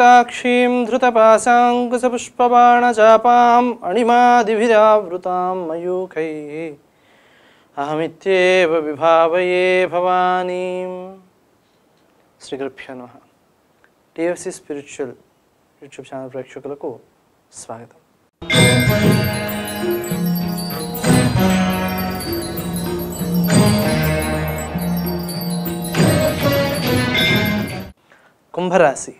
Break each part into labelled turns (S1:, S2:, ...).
S1: ధృతాక్షీం ధృతపాశాంకుశపుష్పబాణచాపాం అణిమాదిభిరావృతాం మయూఖై అహమిత్యేవ విభావయే భవానీం శ్రీ గురుభ్యో నమ TFC spiritual YouTube channel ప్రేక్షకులకు స్వాగతం కుంభరాశి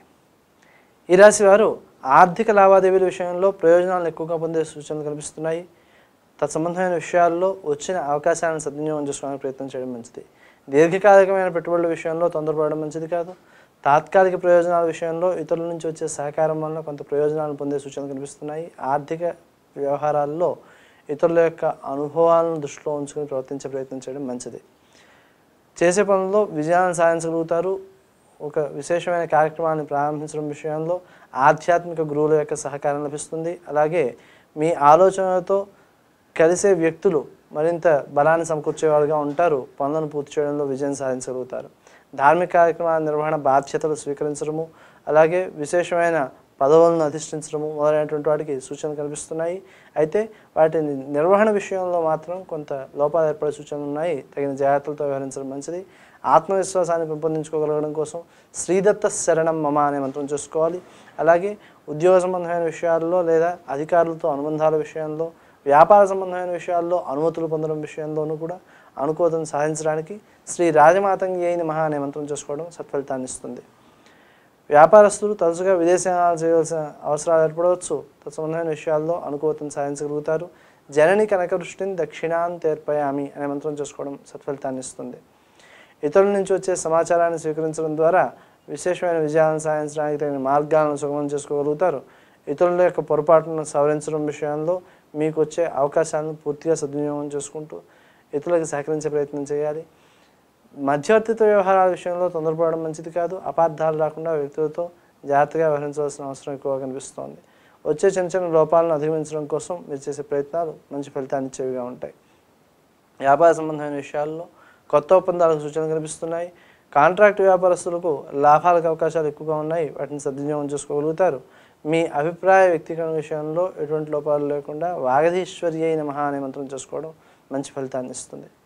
S1: ఈ రాశి వారు ఆర్థిక లావాదేవీల విషయంలో ప్రయోజనాలను ఎక్కువగా పొందే సూచనలు కనిపిస్తున్నాయి తత్సంబంధమైన విషయాల్లో వచ్చిన అవకాశాలను సద్వినియోగం చేసుకోవడానికి ప్రయత్నం చేయడం మంచిది దీర్ఘకాలికమైన పెట్టుబడుల విషయంలో తొందరపడడం మంచిది కాదు తాత్కాలిక ప్రయోజనాల విషయంలో ఇతరుల నుంచి వచ్చే సహకారం వలన కొంత ప్రయోజనాలను పొందే సూచనలు కనిపిస్తున్నాయి ఆర్థిక వ్యవహారాల్లో ఇతరుల యొక్క అనుభవాలను దృష్టిలో ఉంచుకొని ప్రవర్తించే ప్రయత్నం చేయడం మంచిది చేసే పనుల్లో విజయాన్ని సాధించగలుగుతారు ఒక విశేషమైన కార్యక్రమాన్ని ప్రారంభించడం విషయంలో ఆధ్యాత్మిక గురువుల యొక్క సహకారం లభిస్తుంది అలాగే మీ ఆలోచనలతో కలిసే వ్యక్తులు మరింత బలాన్ని సమకూర్చేవారుగా ఉంటారు పనులను పూర్తి చేయడంలో విజయం సాధించగలుగుతారు ధార్మిక కార్యక్రమాల నిర్వహణ బాధ్యతలు స్వీకరించడము అలాగే విశేషమైన పదవులను అధిష్ఠించడము మొదలైనటువంటి వాటికి సూచనలు కనిపిస్తున్నాయి అయితే వాటి నిర్వహణ విషయంలో మాత్రం కొంత లోపాలు ఏర్పడే సూచనలు ఉన్నాయి తగిన జాగ్రత్తలతో వ్యవహరించడం మంచిది ఆత్మవిశ్వాసాన్ని పెంపొందించుకోగలగడం కోసం శ్రీదత్త శరణం మమ అనే మంత్రం చూసుకోవాలి అలాగే ఉద్యోగ సంబంధమైన విషయాల్లో లేదా అధికారులతో అనుబంధాల విషయంలో వ్యాపార సంబంధమైన విషయాల్లో అనుమతులు పొందడం విషయంలోనూ కూడా అనుకూలతను సాధించడానికి శ్రీ రాజమాతంగి అయిన మహా అనే మంత్రం చేసుకోవడం సత్ఫలితాన్ని ఇస్తుంది వ్యాపారస్తులు తరచుగా విదేశాలు చేయవలసిన అవసరాలు ఏర్పడవచ్చు తత్సంబంధమైన విషయాల్లో అనుకూలతను సాధించగలుగుతారు జనని కనక దృష్టిని దక్షిణాంతేర్పయామి అనే మంత్రం చేసుకోవడం సత్ఫలితాన్ని ఇస్తుంది ఇతరుల నుంచి వచ్చే సమాచారాన్ని స్వీకరించడం ద్వారా విశేషమైన విజయాలను సాధించడానికి తగిన మార్గాలను సుగమం చేసుకోగలుగుతారు ఇతరుల యొక్క పొరపాట్లను సవరించడం విషయంలో మీకు వచ్చే అవకాశాలను పూర్తిగా సద్వినియోగం చేసుకుంటూ ఇతరులకు సహకరించే ప్రయత్నం చేయాలి మధ్యవర్తిత్వ వ్యవహారాల విషయంలో తొందరపడడం మంచిది కాదు అపార్థాలు రాకుండా వ్యక్తులతో జాగ్రత్తగా వ్యవహరించవలసిన అవసరం ఎక్కువగా కనిపిస్తోంది వచ్చే చిన్న చిన్న లోపాలను అధిగమించడం కోసం మీరు చేసే ప్రయత్నాలు మంచి ఫలితాన్ని ఇచ్చేవిగా ఉంటాయి వ్యాపార సంబంధమైన విషయాల్లో కొత్త ఒప్పందాలకు సూచనలు కనిపిస్తున్నాయి కాంట్రాక్ట్ వ్యాపారస్తులకు లాభాలకు అవకాశాలు ఎక్కువగా ఉన్నాయి వాటిని సద్వినియోగం చేసుకోగలుగుతారు మీ అభిప్రాయ వ్యక్తీకరణ విషయంలో ఎటువంటి లోపాలు లేకుండా వాగధీశ్వరి అయిన మహా అనే మంత్రం చేసుకోవడం మంచి ఫలితాన్ని ఇస్తుంది